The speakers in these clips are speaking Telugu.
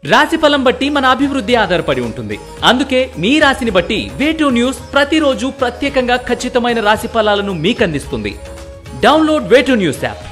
రాశి ఫలం బట్టి మన అభివృద్ధి ఆధారపడి ఉంటుంది అందుకే మీ రాశిని బట్టి వేటూ న్యూస్ ప్రతిరోజు ప్రత్యేకంగా ఖచ్చితమైన రాశి ఫలాలను మీకు అందిస్తుంది డౌన్లోడ్ వేటూ న్యూస్ యాప్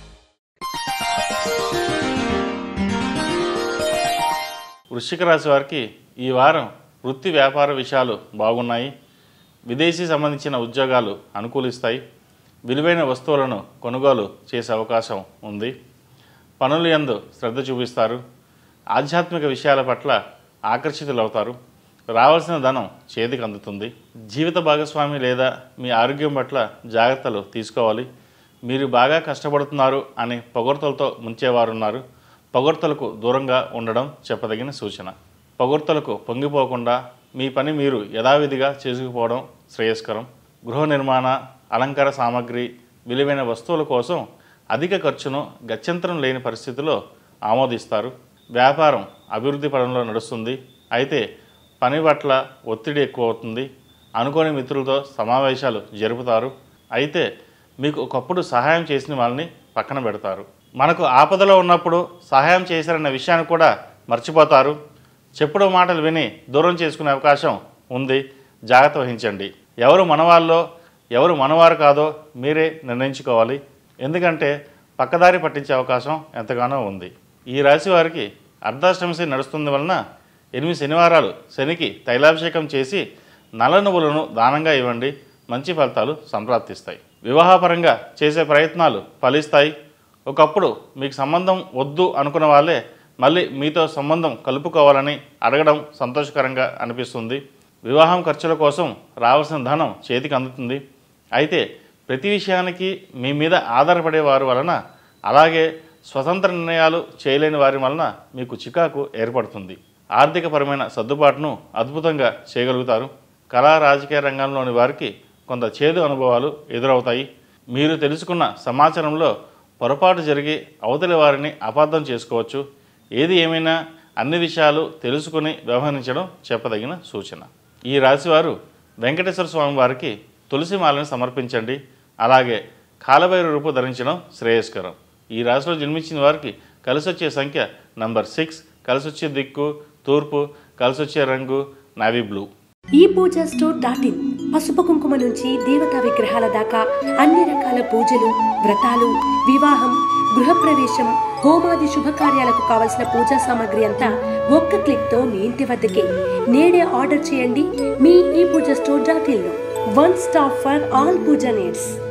వృశ్చిక రాశి వారికి ఈ వారం వృత్తి వ్యాపార విషయాలు బాగున్నాయి విదేశీ సంబంధించిన ఉద్యోగాలు అనుకూలిస్తాయి విలువైన వస్తువులను కొనుగోలు చేసే అవకాశం ఉంది పనులు యందు శ్రద్ధ చూపిస్తారు ఆధ్యాత్మిక విషయాల పట్ల ఆకర్షితులవుతారు రావాల్సిన ధనం చేతికి అందుతుంది జీవిత భాగస్వామి లేదా మీ ఆరోగ్యం పట్ల జాగ్రత్తలు తీసుకోవాలి మీరు బాగా కష్టపడుతున్నారు అని పొగడ్తలతో ముంచేవారున్నారు పొగడ్తలకు దూరంగా ఉండడం చెప్పదగిన సూచన పొగడ్తలకు పొంగిపోకుండా మీ పని మీరు యథావిధిగా చేసుకుపోవడం శ్రేయస్కరం గృహ నిర్మాణ అలంకార సామాగ్రి విలువైన వస్తువుల కోసం అధిక ఖర్చును గత్యంతరం లేని పరిస్థితిలో ఆమోదిస్తారు వ్యాపారం అభివృద్ధి పదంలో నడుస్తుంది అయితే పని పట్ల ఒత్తిడి ఎక్కువ అవుతుంది అనుకోని మిత్రులతో సమావేశాలు జరుపుతారు అయితే మీకు ఒకప్పుడు సహాయం చేసిన వాళ్ళని పక్కన పెడతారు మనకు ఆపదలో ఉన్నప్పుడు సహాయం చేశారన్న విషయాన్ని కూడా మర్చిపోతారు చెప్పుడు మాటలు విని దూరం చేసుకునే అవకాశం ఉంది జాగ్రత్త వహించండి ఎవరు మనవాళ్ళో ఎవరు మనవారు కాదో మీరే నిర్ణయించుకోవాలి ఎందుకంటే పక్కదారి పట్టించే అవకాశం ఎంతగానో ఉంది ఈ రాశి వారికి అర్ధాష్టమశి నడుస్తుంది వలన ఎనిమిది శనివారాలు శనికి తైలాభిషేకం చేసి నల్ల నువ్వులను దానంగా ఇవ్వండి మంచి ఫలితాలు సంప్రాప్తిస్తాయి వివాహపరంగా చేసే ప్రయత్నాలు ఫలిస్తాయి ఒకప్పుడు మీకు సంబంధం వద్దు అనుకున్న వాళ్ళే మళ్ళీ మీతో సంబంధం కలుపుకోవాలని అడగడం సంతోషకరంగా అనిపిస్తుంది వివాహం ఖర్చుల కోసం రావాల్సిన ధనం చేతికి అందుతుంది అయితే ప్రతి విషయానికి మీ మీద ఆధారపడే వారి వలన అలాగే స్వతంత్ర నిర్ణయాలు చేయలేని వారి వలన మీకు చికాకు ఏర్పడుతుంది ఆర్థికపరమైన సర్దుబాటును అద్భుతంగా చేయగలుగుతారు కళా రాజకీయ రంగంలోని వారికి కొంత చేదు అనుభవాలు ఎదురవుతాయి మీరు తెలుసుకున్న సమాచారంలో పొరపాటు జరిగి అవతలి వారిని అపార్థం చేసుకోవచ్చు ఏది ఏమైనా అన్ని విషయాలు తెలుసుకుని వ్యవహరించడం చెప్పదగిన సూచన ఈ రాశివారు వెంకటేశ్వర స్వామి వారికి తులసి మాలను సమర్పించండి అలాగే కాలభైరు రూపు ధరించడం శ్రేయస్కరం ఈ రాశిలో జన్మించిన వారికి కలిసొచ్చే సంఖ్య నంబర్ సిక్స్ కలిసొచ్చే దిక్కు తూర్పు కలిసొచ్చే రంగు నావీ బ్లూ ఈ పూజ స్టోర్ డాట్ ఇన్ పసుపు కుంకుమ నుంచి దేవతా విగ్రహాల దాకా అన్ని రకాల పూజలు వ్రతాలు వివాహం గృహప్రవేశం హోమాది శుభకార్యాలకు కావలసిన పూజా సామాగ్రి అంతా ఒక్క క్లిక్ తో మీ ఇంటి వద్దకే నేడే ఆర్డర్ చేయండి మీ ఈ పూజ స్టోర్ డాట్ ఇన్ లో one stop for all puja needs